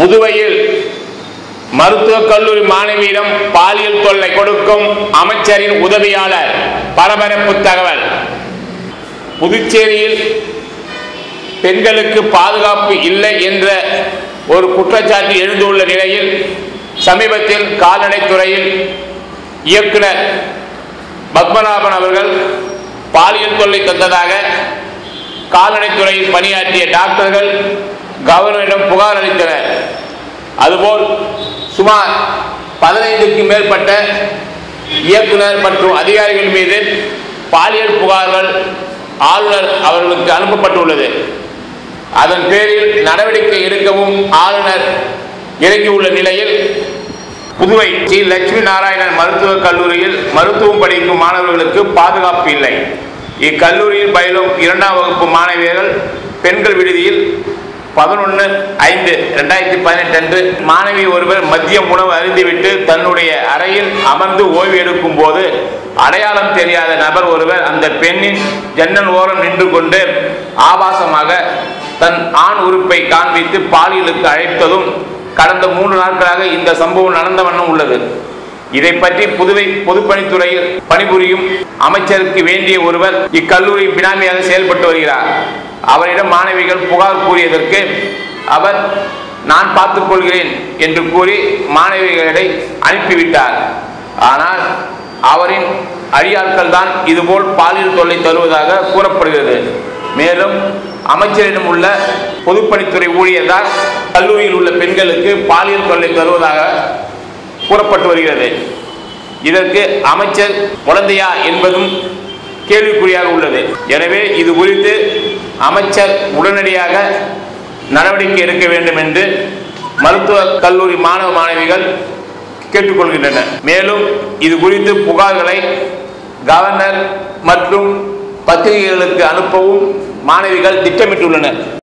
புதுவையில் மருத்துவக் கல்லூரி மாணவியிடம் பாலியல் தொல்லை கொடுக்கும் அமைச்சரின் உதவியாளர் பரபரப்பு தகவல் புதுச்சேரியில் பெண்களுக்கு பாதுகாப்பு இல்லை என்ற ஒரு குற்றச்சாட்டு எழுந்துள்ள நிலையில் சமீபத்தில் கால்நடைத்துறையில் இயக்குனர் பத்மநாபன் அவர்கள் பாலியல் தொல்லை தந்ததாக கால்நடைத்துறையில் பணியாற்றிய டாக்டர்கள் கவர்னரிடம் புகார் அளித்தனர் அதுபோல் சுமார் பதினைந்துக்கும் மேற்பட்ட இயக்குனர் மற்றும் அதிகாரிகள் மீது பாலியல் புகார்கள் ஆளுநர் அவர்களுக்கு அனுப்பப்பட்டுள்ளது அதன் பேரில் நடவடிக்கை எடுக்கவும் ஆளுநர் இறங்கியுள்ள நிலையில் புதுவை ஸ்ரீ லட்சுமி நாராயணன் மருத்துவக் கல்லூரியில் மருத்துவம் படிக்கும் மாணவர்களுக்கு பாதுகாப்பு இல்லை இக்கல்லூரியில் பயிலும் இரண்டாம் வகுப்பு மாணவியர்கள் பெண்கள் விடுதியில் பதினொன்று ஐந்து ரெண்டாயிரத்தி பதினெட்டு அன்று மாணவி ஒருவர் மதிய உணவு அருந்திவிட்டு தன்னுடைய அறையில் அமர்ந்து ஓய்வு எடுக்கும் போது அடையாளம் தெரியாத நபர் ஒருவர் அந்த பெண்ணின் ஜன்னல் ஓரம் நின்று கொண்டு ஆபாசமாக தன் ஆண் உறுப்பை காண்பித்து பாலியலுக்கு அழைத்ததும் கடந்த மூன்று நாட்களாக இந்த சம்பவம் நடந்த வண்ணம் உள்ளது இதை பற்றி புதுவை பொதுப்பணித்துறையில் பணிபுரியும் அமைச்சருக்கு வேண்டிய ஒருவர் இக்கல்லூரி பினாமியாக செயல்பட்டு வருகிறார் அவரிடம் மாணவிகள் புகார் கூறியதற்கு அவர் நான் பார்த்துக் கொள்கிறேன் என்று கூறி மாணவிகளை அனுப்பிவிட்டார் ஆனால் அவரின் அடியாட்கள் தான் இதுபோல் பாலியல் தொல்லை தருவதாக கூறப்படுகிறது மேலும் அமைச்சரிடம் உள்ள பொதுப்பணித்துறை ஊழியர் தான் கல்லூரியில் உள்ள பெண்களுக்கு பாலியல் தொல்லை தருவதாக கூறப்பட்டு வருகிறது இதற்கு அமைச்சர் குழந்தையா என்பதும் கேள்விக்குறியாக உள்ளது எனவே இது குறித்து அமைச்சர் உடனடியாக நடவடிக்கை எடுக்க வேண்டும் என்று மருத்துவ கல்லூரி மாணவ மாணவிகள் கேட்டுக்கொள்கின்றனர் மேலும் இது குறித்து புகார்களை கவர்னர் மற்றும் பத்திரிகைகளுக்கு அனுப்பவும் மாணவிகள் திட்டமிட்டுள்ளனர்